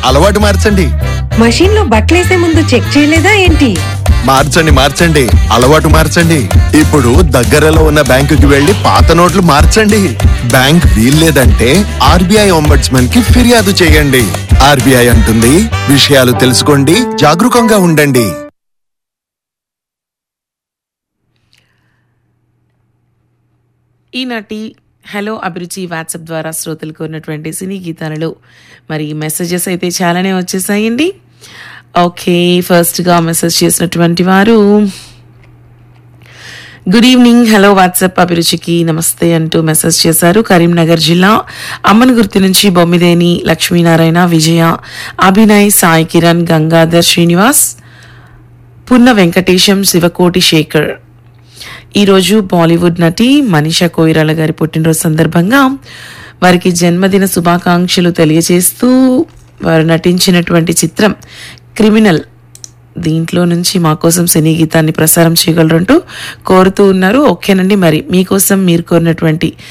అలవాటు మార్చండి మషీన్ లో బట్టలేసే ముందు చెక్ చేయలేదా ఏంటి మార్చండి మార్చండి అలవాటు మార్చండి ఇప్పుడు దగ్గరలో ఉన్న బ్యాంకుకి వెళ్లి పాత నోట్లు మార్చండి బ్యాంక్ వీల్లేదంటే ఆర్బీఐ ఒంబడ్స్మన్ కి ఫిర్యాదు చేయండి ఆర్బీఐ అంటుంది విషయాలు తెలుసుకోండి జాగరూకంగా ఉండండి ఈనాటి హలో అభిరుచి వాట్సాప్ ద్వారా శ్రోతలకు ఉన్నటువంటి సినీ గీతాలలో మరి మెసేజెస్ అయితే చాలానే వచ్చేసాయండి ఓకే ఫస్ట్గా మెసేజ్ చేసినటువంటి వారు గుడ్ ఈవినింగ్ హలో వాట్సాప్ అభిరుచికి నమస్తే అంటూ మెసేజ్ చేశారు కరీంనగర్ జిల్లా అమ్మనగుర్తి నుంచి బొమ్మిదేని లక్ష్మీనారాయణ విజయ అభినయ్ సాయి కిరణ్ గంగాధర్ శ్రీనివాస్ పున్న వెంకటేశం శివకోటి శేఖర్ ఈరోజు బాలీవుడ్ నటి మనీషా కోయిరాల గారి పుట్టినరోజు సందర్భంగా వారికి జన్మదిన శుభాకాంక్షలు తెలియజేస్తూ వారు నటించినటువంటి చిత్రం క్రిమినల్ దీంట్లో నుంచి మా కోసం సినీ గీతాన్ని ప్రసారం చేయగలరంటూ కోరుతూ ఉన్నారు ఓకేనండి మరి మీకోసం మీరు కోరినటువంటి